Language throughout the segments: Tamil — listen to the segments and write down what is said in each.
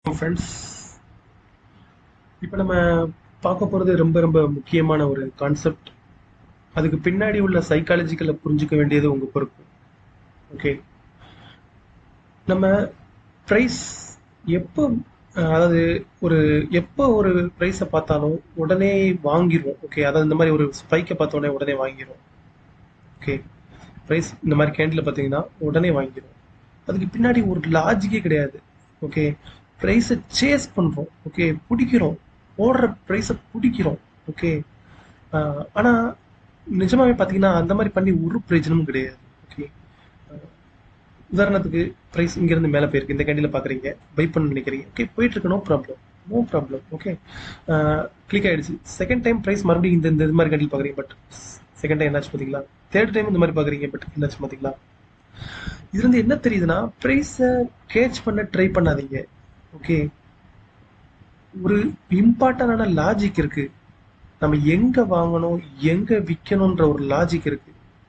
ஃப்ரெண்ட்ஸ் இப்போ நம்ம பார்க்க போகிறது ரொம்ப ரொம்ப முக்கியமான ஒரு கான்செப்ட் அதுக்கு பின்னாடி உள்ள சைக்காலஜிக்கலை புரிஞ்சுக்க வேண்டியது உங்கள் பொறுப்பு ஓகே நம்ம ப்ரைஸ் எப்போ அஹ், அதாவது ஒரு எப்போ ஒரு ப்ரைஸை பார்த்தாலும் உடனே வாங்கிடுவோம் ஓகே அதாவது இந்த மாதிரி ஒரு ஸ்பைக்கை பார்த்த உடனே உடனே வாங்கிடுவோம் ஓகே ப்ரைஸ் இந்த மாதிரி கேண்டில் பார்த்தீங்கன்னா உடனே வாங்கிடுவோம் அதுக்கு பின்னாடி ஒரு லாஜிக்கே கிடையாது ஓகே ப்ரைஸை சேஸ் பண்ணுறோம் ஓகே பிடிக்கிறோம் ஓடுற ப்ரைஸை பிடிக்கிறோம் ஓகே ஆனால் நிஜமாவே பார்த்தீங்கன்னா அந்த மாதிரி பண்ணி ஒரு பிரயோஜனமும் கிடையாது ஓகே உதாரணத்துக்கு ப்ரைஸ் இங்கேருந்து மேலே போயிருக்கு இந்த கேண்டில் பார்க்குறீங்க பை பண்ண நினைக்கிறீங்க ஓகே போயிட்டு இருக்கு no problem no problem okay click ஆயிடுச்சு செகண்ட் டைம் ப்ரைஸ் மறுபடியும் இந்த இந்த இது மாதிரி கேண்டில் பார்க்குறீங்க பட் செகண்ட் டைம் என்னாச்சு பார்த்தீங்களா தேர்ட் டைம் இந்த மாதிரி பார்க்குறீங்க பட் என்னாச்சு பார்த்தீங்களா இதுல இருந்து என்ன தெரியுதுன்னா ப்ரைஸை கேட்ச் பண்ண ட்ரை பண்ணாதீங்க ஓகே ஒரு இம்பார்ட்டன்டான லாஜிக் இருக்கு நம்ம எங்க வாங்கணும் எங்க விற்கணும்ன்ற ஒரு லாஜிக் இருக்கு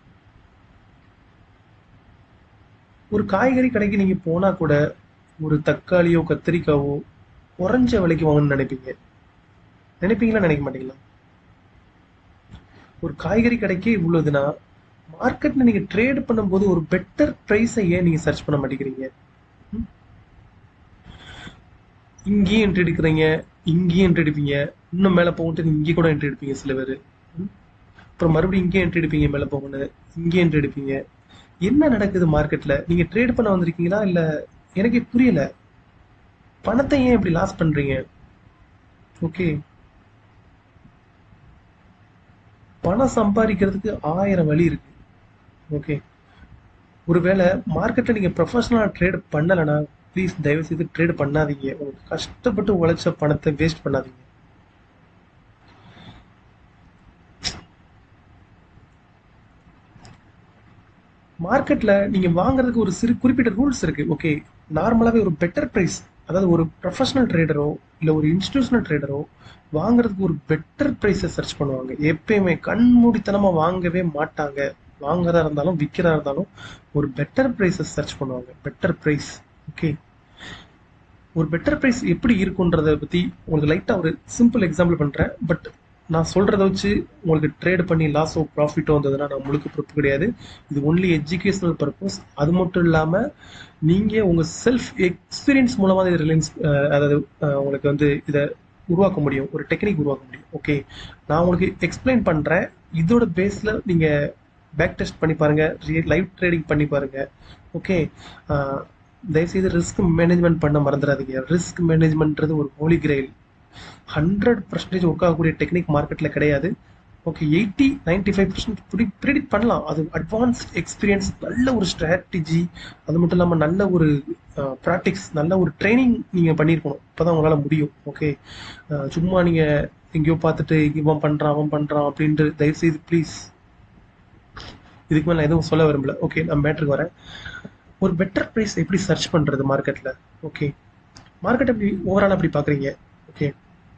ஒரு காய்கறி கடைக்கு நீங்க போனா கூட ஒரு தக்காளியோ கத்திரிக்காவோ குறைஞ்ச விலைக்கு வாங்கணும்னு நினைப்பீங்க நினைப்பீங்களா நினைக்க மாட்டீங்களா ஒரு காய்கறி கடைக்கே இவ்வளவுதுன்னா மார்க்கெட்ல நீங்க ட்ரேட் பண்ணும்போது ஒரு பெட்டர் ப்ரைஸை ஏன் நீங்க சர்ச் பண்ண மாட்டேங்கிறீங்க ம்? இங்கேயும் என்ட்ரி எடுக்கிறீங்க இங்கேயும் என்ட்ரி எடுப்பீங்க இன்னும் மேலே போகிட்டு இங்கே கூட என்ட்ரி எடுப்பீங்க சில பேர் அப்புறம் மறுபடியும் இங்கேயும் என்ட்ரி எடுப்பீங்க மேலே போகணும் இங்கேயும் என்ட்ரி எடுப்பீங்க என்ன நடக்குது மார்க்கெட்ல நீங்க ட்ரேட் பண்ண வந்திருக்கீங்களா இல்ல எனக்கே புரியல பணத்தை ஏன் இப்படி லாஸ் பண்றீங்க ஓகே பணம் சம்பாதிக்கிறதுக்கு ஆயிரம் வழி இருக்கு ஓகே ஒருவேளை மார்க்கெட்ல நீங்க ப்ரொஃபஷனலா ட்ரேட் பண்ணலைன்னா ப்ளீஸ் தயவு செய்து ட்ரேட் பண்ணாதீங்க உங்களுக்கு கஷ்டப்பட்டு உழைச்ச பணத்தை வேஸ்ட் பண்ணாதீங்க மார்க்கெட்ல நீங்க வாங்குறதுக்கு ஒரு சிறு குறிப்பிட்ட ரூல்ஸ் இருக்கு ஓகே நார்மலாவே ஒரு பெட்டர் பிரைஸ் அதாவது ஒரு ப்ரொஃபஷனல் ட்ரேடரோ இல்ல ஒரு இன்ஸ்டிடியூஷனல் ட்ரேடரோ வாங்குறதுக்கு ஒரு பெட்டர் ப்ரைஸை சர்ச் பண்ணுவாங்க எப்பயுமே கண்மூடித்தனமா வாங்கவே மாட்டாங்க வாங்குறதா இருந்தாலும் விற்கிறதா இருந்தாலும் ஒரு பெட்டர் ப்ரைஸை சர்ச் பண்ணுவாங்க பெட்டர் ப்ரைஸ் ஓகே ஒரு பெட்டர் ப்ரைஸ் எப்படி இருக்குன்றத பத்தி உங்களுக்கு லைட்டா ஒரு சிம்பிள் எக்ஸாம்பிள் பண்றேன் பட் நான் சொல்றத வச்சு உங்களுக்கு ட்ரேட் பண்ணி லாஸோ ப்ராஃபிட்டோ வந்ததுன்னா நான் முழுக்க பொறுப்பு கிடையாது இது ஒன்லி எஜுகேஷனல் பர்பஸ் அது மட்டும் இல்லாம நீங்க உங்க செல்ஃப் எக்ஸ்பீரியன்ஸ் மூலமா இது ரிலையன்ஸ் அதாவது அஹ், உங்களுக்கு வந்து இதை உருவாக்க முடியும் ஒரு டெக்னிக் உருவாக்க முடியும் ஓகே நான் உங்களுக்கு எக்ஸ்பிளைன் பண்றேன் இதோட பேஸ்ல நீங்க பேக் டெஸ்ட் பண்ணி பாருங்க லைவ் ட்ரேடிங் பண்ணி பாருங்க ஓகே தயவுசெய்து ரிஸ்க் மேனேஜ்மெண்ட் பண்ண மறந்துடாதீங்க ரிஸ்க் மேனேஜ்மெண்ட்ன்றது ஒரு holy grail hundred percentage work ஆகக்கூடிய டெக்னிக் மார்க்கெட்ல கிடையாது okay eighty ninety five percent predict பண்ணலாம் அது அட்வான்ஸ்ட் எக்ஸ்பீரியன்ஸ் நல்ல ஒரு ஸ்ட்ராட்டஜி அது மட்டும் இல்லாமல் நல்ல ஒரு ப்ராக்டிக்ஸ் நல்ல ஒரு ட்ரைனிங் நீங்கள் பண்ணியிருக்கணும் அப்பதான் உங்களால் முடியும் ஓகே சும்மா நீங்கள் எங்கேயோ பார்த்துட்டு இவன் பண்ணுறான் அவன் பண்ணுறான் அப்படின்ட்டு தயவுசெய்து ப்ளீஸ் இதுக்கு மேலே நான் எதுவும் சொல்ல விரும்பல ஓகே நான் மேட்ருக்கு வரேன் ஒரு பெட்டர் ப்ரைஸ் எப்படி சர்ச் பண்ணுறது மார்க்கெட்டில் ஓகே மார்க்கெட் எப்படி ஓவரால் அப்படி பார்க்குறீங்க ஓகே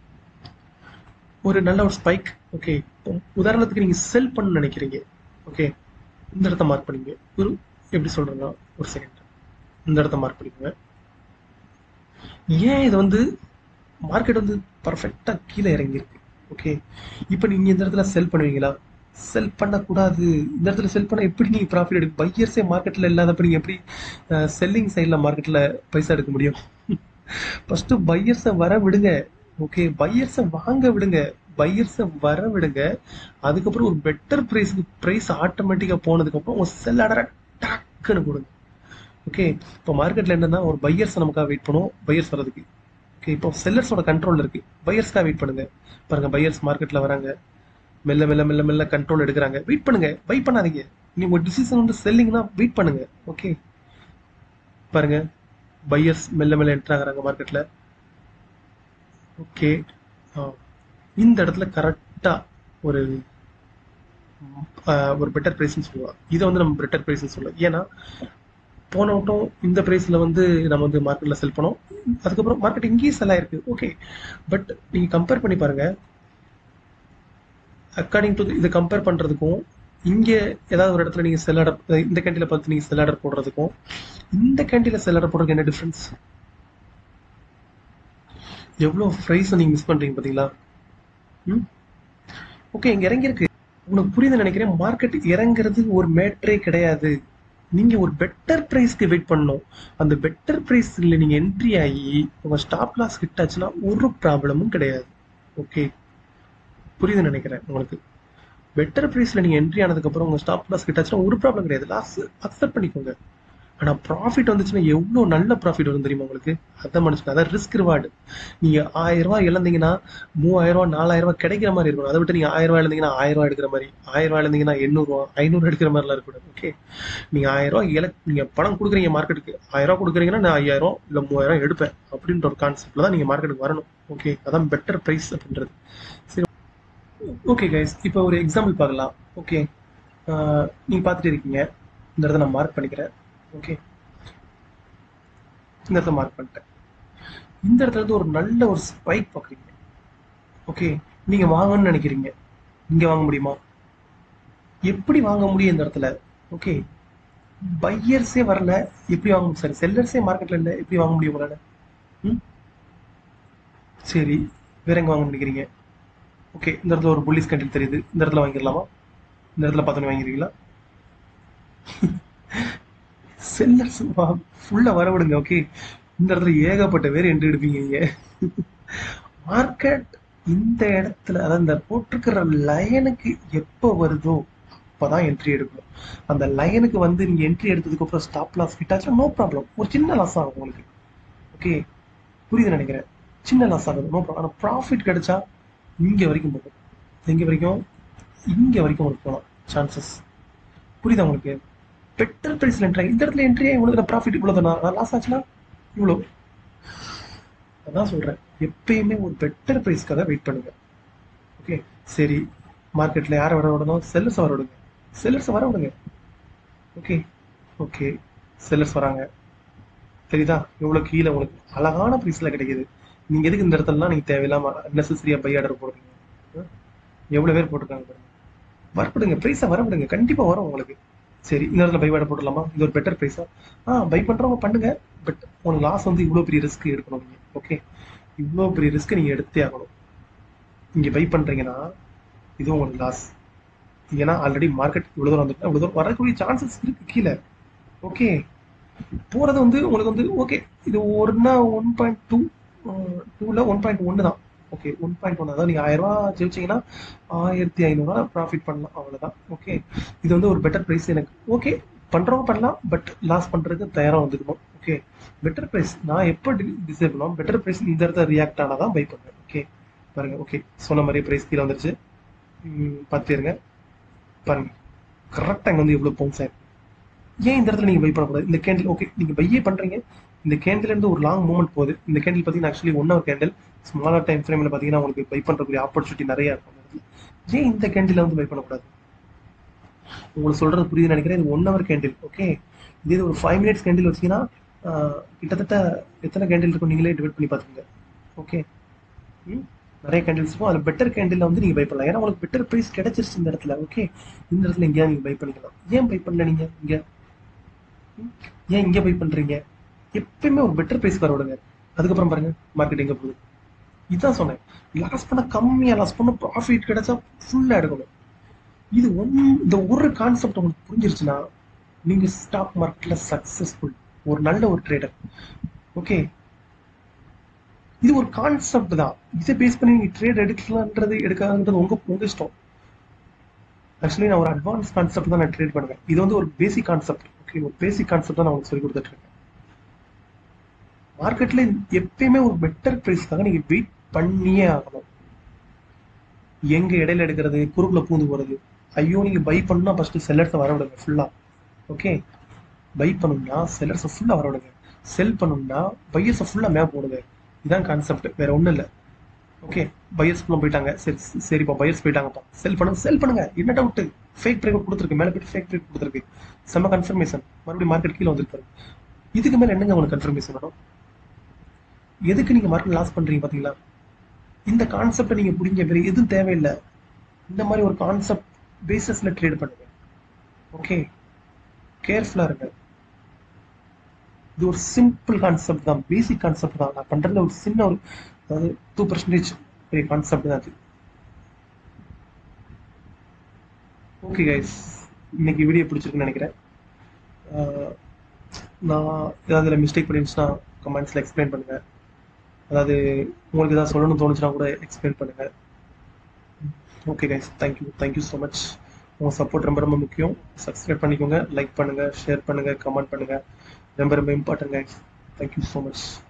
ஒரு நல்ல ஒரு ஸ்பைக் ஓகே உதாரணத்துக்கு நீங்க செல் பண்ண நினைக்கிறீங்க ஓகே இந்த இடத்த மார்க் பண்ணிங்க ஒரு எப்படி சொல்றேன்னா ஒரு செகண்ட் இந்த இடத்த மார்க் பண்ணிக்கோங்க ஏன் இது வந்து மார்க்கெட் வந்து பர்ஃபெக்டா கீழே இறங்கியிருக்கு ஓகே இப்போ நீங்க இந்த இடத்துல செல் பண்ணுவீங்களா செல் பண்ணக்கூடாது இந்த இடத்துல செல் பண்ண எப்படி நீங்க ப்ராஃபிட் எடுக்க பையர்ஸே மார்க்கெட்ல இல்லாதப்ப நீங்க எப்படி செல்லிங் சைட்ல மார்க்கெட்ல பைசா எடுக்க முடியும் ஃபர்ஸ்ட் பையர்ஸை வர விடுங்க ஓகே பையர்ஸை வாங்க விடுங்க பையர்ஸை வர விடுங்க அதுக்கப்புறம் ஒரு பெட்டர் ப்ரைஸ்க்கு ப்ரைஸ் ஆட்டோமேட்டிக்காக போனதுக்கப்புறம் உங்க செல் ஆர்டரை டக்குன்னு கொடுங்க ஓகே இப்போ மார்க்கெட்ல என்னன்னா ஒரு பையர்ஸ் நமக்காக வெயிட் பண்ணுவோம் பையர்ஸ் வரதுக்கு ஓகே இப்போ செல்லர்ஸோட கண்ட்ரோல் இருக்கு பையர்ஸ்க்காக வெயிட் பண்ணுங்க பாருங்க பையர்ஸ் மார்க்கெட்ல வராங்க மெல்ல மெல்ல மெல்ல மெல்ல கண்ட்ரோல் எடுக்கிறாங்க வெயிட் பண்ணுங்க வெயிட் பண்ணாதீங்க நீங்க ஒரு டிசிஷன் வந்து செல்லிங்னா வெயிட் பண்ணுங்க ஓகே பாருங்க பையர்ஸ் மெல்ல மெல்ல என்ட்ரு ஆகுறாங்க மார்க்கெட்ல ஓகே இந்த இடத்துல கரெக்டா ஒரு ஆஹ், ஒரு பெட்டர் ப்ரைஸ்னு சொல்லலாம் இதை வந்து நம்ம பெட்டர் ப்ரைஸ்னு சொல்லலாம் ஏன்னா போன வட்டம் இந்த ப்ரைஸ்ல வந்து நம்ம வந்து மார்க்கெட்ல செல் பண்ணோம் அதுக்கப்புறம் மார்க்கெட் இங்கேயும் செல் ஆயிருக்கு ஓகே பட் நீங்க கம்பேர் பண்ணி பாருங்க அக்கார்டிங் டு இதை கம்பேர் பண்றதுக்கும் இங்க ஏதாவது ஒரு இடத்துல நீங்க செல் ஆர்டர் இந்த கேண்டில பார்த்து நீங்க செல் ஆர்டர் போடுறதுக்கும் இந்த கேண்டில செல் ஆர்டர் போடுறதுக்கு என்ன டிஃபரன்ஸ் எவ்வளோ ப்ரைஸ் நீங்க மிஸ் பண்றீங்க பாத்தீங்களா ம் ஓகே இங்க இறங்கி இருக்கு உனக்கு புரியுதுன்னு நினைக்கிறேன் மார்க்கெட் இறங்குறது ஒரு மேட்ரே கிடையாது நீங்க ஒரு பெட்டர் பிரைஸ்க்கு வெயிட் பண்ணணும் அந்த பெட்டர் பிரைஸ்ல நீங்க என்ட்ரி ஆகி உங்க ஸ்டாப் லாஸ் ஹிட் ஆச்சுன்னா ஒரு ப்ராப்ளமும் கிடையாது ஓகே புரியுதுன்னு நினைக்கிறேன் உங்களுக்கு பெட்டர் ப்ரைஸ்ல நீங்க என்ட்ரி ஆனதுக்கு அப்புறம் உங்க ஸ்டாப் லாஸ் ஹிட் ஆச்சுன்னா ஒரு ப்ராப்ளம் கிடையாது லாஸ் அக்செப்ட் பண்ணிக்கோங்க ஆனா ப்ராஃபிட் வந்துச்சுன்னா எவ்வளவு நல்ல ப்ராஃபிட் வரும் தெரியுமா உங்களுக்கு அதான் மனுஷன் அதான் ரிஸ்க் ரிவார்டு நீங்க ஆயிரம் ரூபாய் இழந்தீங்கன்னா மூவாயிரம் ரூபாய் நாலாயிரம் ரூபாய் கிடைக்கிற மாதிரி இருக்கும் அதை விட்டு நீங்க ஆயிரம் ரூபாய் இழந்தீங்கன்னா ஆயிரம் ரூபாய் எடுக்கிற மாதிரி ஆயிரம் ரூபாய் இழந்தீங்கன்னா எண்ணூறு ரூபாய் ஐநூறு எடுக்கிற மாதிரிலாம் இருக்கக்கூடாது ஓகே நீங்க ஆயிரம் ரூபாய் இல நீங்க பணம் கொடுக்குறீங்க மார்க்கெட்டுக்கு ஆயிரம் ரூபாய் கொடுக்குறீங்கன்னா நான் ஐயாயிரம் இல்ல மூவாயிரம் எடுப்பேன் அப்படின்ற ஒரு கான்செப்ட்ல தான் நீங்க மார்க்கெட்டுக்கு வரணும் ஓகே அதான் பெட்டர் பிரைஸ் அப்படின்றது சரி ஓகே கைஸ் இப்போ ஒரு எக்ஸாம்பிள் பார்க்கலாம் ஓகே நீங்க பார்த்துட்டு இருக்கீங்க இந்த இடத்த நான் மார்க் பண்ணிக்கிறேன் ஓகே இந்த இடத்த மார்க் பண்ணிட்டேன் இந்த இடத்துல இருந்து ஒரு நல்ல ஒரு ஸ்பைக் பார்க்குறீங்க ஓகே நீங்க வாங்கணும்னு நினைக்கிறீங்க இங்க வாங்க முடியுமா எப்படி வாங்க முடியும் இந்த இடத்துல ஓகே பையர்ஸே வரல எப்படி வாங்க முடியும் சாரி செல்லர்ஸே மார்க்கெட்ல இல்ல எப்படி வாங்க முடியும் உங்களால ம் சரி வேற எங்க வாங்க நினைக்கிறீங்க ஓகே இந்த இடத்துல ஒரு புள்ளிஸ் கண்டில் தெரியுது இந்த இடத்துல வாங்கிடலாமா இந்த இடத்துல பார்த்தோன்னே வாங்கிருக்கீங்களா செல்லர்ஸ் ஃபுல்லா வர விடுங்க ஓகே இந்த இடத்துல ஏகப்பட்ட பேர் என்ட்ரி எடுப்பீங்க நீங்க மார்க்கெட் இந்த இடத்துல அதாவது இந்த போட்டிருக்கிற லைனுக்கு எப்போ வருதோ அப்பதான் என்ட்ரி எடுக்கணும் அந்த லைனுக்கு வந்து நீங்க என்ட்ரி எடுத்ததுக்கு அப்புறம் ஸ்டாப் லாஸ் ஹிட் ஆச்சுன்னா நோ ப்ராப்ளம் ஒரு சின்ன லாஸ் ஆகும் உங்களுக்கு ஓகே புரியுது நினைக்கிறேன் சின்ன லாஸ் ஆகுது நோ ப்ராப்ளம் ஆனால் ப்ராஃபிட் கிடைச்சா இங்க வரைக்கும் போகும் எங்க வரைக்கும் இங்க வரைக்கும் உங்களுக்கு போகலாம் சான்சஸ் புரியுதா உங்களுக்கு பெட்டர் பிரைஸ்ல என்ட்ரி இந்த இடத்துல என்ட்ரி உங்களுக்கு ப்ராஃபிட் இவ்வளவு தானா லாஸ் ஆச்சுன்னா இவ்வளோ அதான் சொல்றேன் எப்பயுமே ஒரு பெட்டர் பிரைஸ்க்காக வெயிட் பண்ணுங்க ஓகே சரி மார்க்கெட்ல யாரை வர விடணும் செல்லர்ஸ் வர விடுங்க செல்லர்ஸ் வர விடுங்க ஓகே ஓகே செல்லர்ஸ் வராங்க தெரியுதா எவ்வளவு கீழே உங்களுக்கு அழகான பிரைஸ்ல கிடைக்குது நீங்க எதுக்கு இந்த இடத்துலலாம் நீங்க தேவையில்லாம நெசசரியா பை ஆர்டர் போடுறீங்க ஆ? எவ்வளவு பேர் போட்டிருக்காங்க பாருங்க வரப்படுங்க பிரைஸா வரவிடுங்க கண்டிப்பா வரும் உங்களுக்கு சரி இந்த இடத்துல பை ஆர்டர் போடலாமா இது ஒரு பெட்டர் பிரைஸா ஆ பை பண்றவங்க பண்ணுங்க பட் உங்களுக்கு லாஸ் வந்து இவ்வளவு பெரிய ரிஸ்க் எடுக்கணும் நீங்க ஓகே இவ்வளவு பெரிய ரிஸ்க் நீங்க எடுத்தே ஆகணும் இங்க பை பண்றீங்கன்னா இது உங்களுக்கு லாஸ் ஏன்னா ஆல்ரெடி மார்க்கெட் இவ்வளவு தூரம் வந்துட்டு இவ்வளவு தூரம் வரக்கூடிய சான்சஸ் இருக்கு கீழே ஓகே போறது வந்து உங்களுக்கு வந்து ஓகே இது ஒன்னா ஒன் பாயிண்ட் டூ டூல ஒன் பாயிண்ட் ஒன்று தான் ஓகே ஒன் பாயிண்ட் ஒன் அதாவது நீங்க ஆயிரம் ரூபாய் ஜெயிச்சீங்கன்னா ஆயிரத்தி ஐநூறுரூவா ப்ராஃபிட் பண்ணலாம் அவ்வளவுதான் ஓகே இது வந்து ஒரு பெட்டர் பிரைஸ் எனக்கு ஓகே பண்றவங்க பண்ணலாம் பட் லாஸ் பண்றதுக்கு தயாரா வந்துக்கணும் ஓகே பெட்டர் பிரைஸ் நான் எப்போ டிசைட் பண்ணுவோம் பெட்டர் பிரைஸ் இந்த இடத்துல ரியாக்ட் ஆனாதான் பை பண்ணுவேன் ஓகே பாருங்க ஓகே சொன்ன மாதிரி பிரைஸ் கீழே வந்துருச்சு ம், பார்த்துருங்க பாருங்க கரெக்டாக இங்கே வந்து எவ்வளோ பவுன்ஸ் ஆயிருக்கு ஏன் இந்த இடத்துல நீங்க பை பண்ணக்கூடாது இந்த கேண்டில் ஓகே நீங்க பையே பண்றீங்க இந்த கேண்டில் இருந்து ஒரு லாங் மூவ்மெண்ட் போகுது இந்த கேண்டில் பார்த்தீங்கன்னா actually one hour candle smaller time ஃப்ரேமில் பார்த்தீங்கன்னா உங்களுக்கு பை பண்றதுக்கு ஆப்பர்ச்சுனிட்டி நிறைய இருக்கும் இந்த இடத்துல. ஏன் இந்த கேண்டில் வந்து பை பண்ணக்கூடாது உங்களுக்கு சொல்றது புரியுது நினைக்கிறேன் இது ஒன் ஹவர் கேண்டில் ஓகே இதே இது ஒரு ஃபைவ் மினிட்ஸ் கேண்டில் வச்சீங்கன்னா ஆஹ், கிட்டத்தட்ட எத்தனை கேண்டில் இருக்கும் நீங்களே டிவைட் பண்ணி பார்த்துங்க ஓகே ம் நிறைய கேண்டில்ஸ் இருக்கும் அதில் பெட்டர் கேண்டில் வந்து நீங்க பை பண்ணலாம் ஏன்னா உங்களுக்கு பெட்டர் ப்ரைஸ் கிடைச்சிருச்சு இந்த இடத்துல ஓகே இந்த இடத்துல எங்கேயா நீங்க பை பண்ணிக்கலாம் ஏன் பை பண்ணல நீங்க இங்க ம்? ஏன் இங்க பை பண்றீங்க எப்பயுமே ஒரு பெட்டர் ப்ரைஸ் வர விடுங்க அதுக்கப்புறம் பாருங்க மார்க்கெட் எங்க போகுது இதான் சொன்னேன் லாஸ் பண்ண கம்மியா லாஸ் பண்ண ப்ராஃபிட் கிடைச்சா ஃபுல்லா எடுக்கணும் இது ஒன் இந்த ஒரு கான்செப்ட் உங்களுக்கு புரிஞ்சிருச்சுன்னா நீங்க ஸ்டாக் மார்க்கெட்ல சக்சஸ்ஃபுல் ஒரு நல்ல ஒரு ட்ரேடர் ஓகே இது ஒரு கான்செப்ட் தான் இதை பேஸ் பண்ணி நீங்க ட்ரேட் எடுக்கலான்றது எடுக்காதுன்றது உங்க உங்க இஷ்டம் ஆக்சுவலி நான் ஒரு அட்வான்ஸ் கான்செப்ட் தான் நான் ட்ரேட் பண்ணுவேன் இது வந்து ஒரு பேசிக் கான்செப்ட் ஓகே ஒரு பேசிக் கான்செப்ட் தான் நான் உங்களுக்கு சொல்லி கொடுத்துட்டு இருக்கேன் மார்க்கெட்ல எப்பயுமே ஒரு பெட்டர் ப்ரைஸ்க்காக நீங்க வெயிட் பண்ணியே ஆகணும் எங்க இடையில எடுக்கிறது குறுக்குல பூந்து போறது ஐயோ நீங்க பை பண்ணா ஃபர்ஸ்ட் செல்லர்ஸை வர விடுங்க ஃபுல்லா ஓகே பை பண்ணணும்னா செல்லர்ஸை ஃபுல்லா வர விடுங்க செல் பண்ணணும்னா பையர்ஸை ஃபுல்லா மேப் போடுங்க இதான் கான்செப்ட் வேற ஒண்ணும் இல்ல ஓகே பையர்ஸ் ஃபுல்லா போயிட்டாங்க சரி சரிப்பா பையர்ஸ் போயிட்டாங்கப்பா செல் பண்ணுங்க செல் பண்ணுங்க என்ன டவுட் ஃபேக் பிரேக் கொடுத்துருக்கு மேல போயிட்டு ஃபேக் பிரேக் கொடுத்துருக்கு செம்ம கன்ஃபர்மேஷன் மறுபடியும் மார்க்கெட் கீழே வந்திருக்காரு இதுக்கு மேல என்னங்க உங்களுக்கு கன்ஃபர்மேஷன் வேணும் எதுக்கு நீங்க மார்க்கெட் லாஸ் பண்றீங்க பாத்தீங்களா இந்த கான்செப்டை நீங்க புரிஞ்ச வேற எதுவும் தேவையில்லை இந்த மாதிரி ஒரு கான்செப்ட் பேசிஸ்ல ட்ரேட் பண்ணுங்க ஓகே கேர்ஃபுல்லா இருங்க இது ஒரு சிம்பிள் கான்செப்ட் தான் பேசிக் கான்செப்ட் தான் நான் பண்றதுல ஒரு சின்ன ஒரு அதாவது டூ பர்சன்டேஜ் பெரிய கான்செப்ட் தான் அது ஓகே கைஸ் இன்னைக்கு வீடியோ பிடிச்சிருக்குன்னு நினைக்கிறேன் ஆஹ் நான் ஏதாவது இதில் மிஸ்டேக் பண்ணிருந்துச்சுன்னா கமெண்ட்ஸில் எக்ஸ்பிளைன் பண்ணுங்க அதாவது உங்களுக்கு ஏதாவது சொல்லணும்னு தோணுச்சுன்னா கூட எக்ஸ்பிளைன் பண்ணுங்க okay guys thank you thank you so much உங்கள் சப்போர்ட் ரொம்ப ரொம்ப முக்கியம் சப்ஸ்கிரைப் பண்ணிக்கோங்க லைக் பண்ணுங்க ஷேர் பண்ணுங்க கமெண்ட் பண்ணுங்க ரொம்ப ரொம்ப important guys thank you so much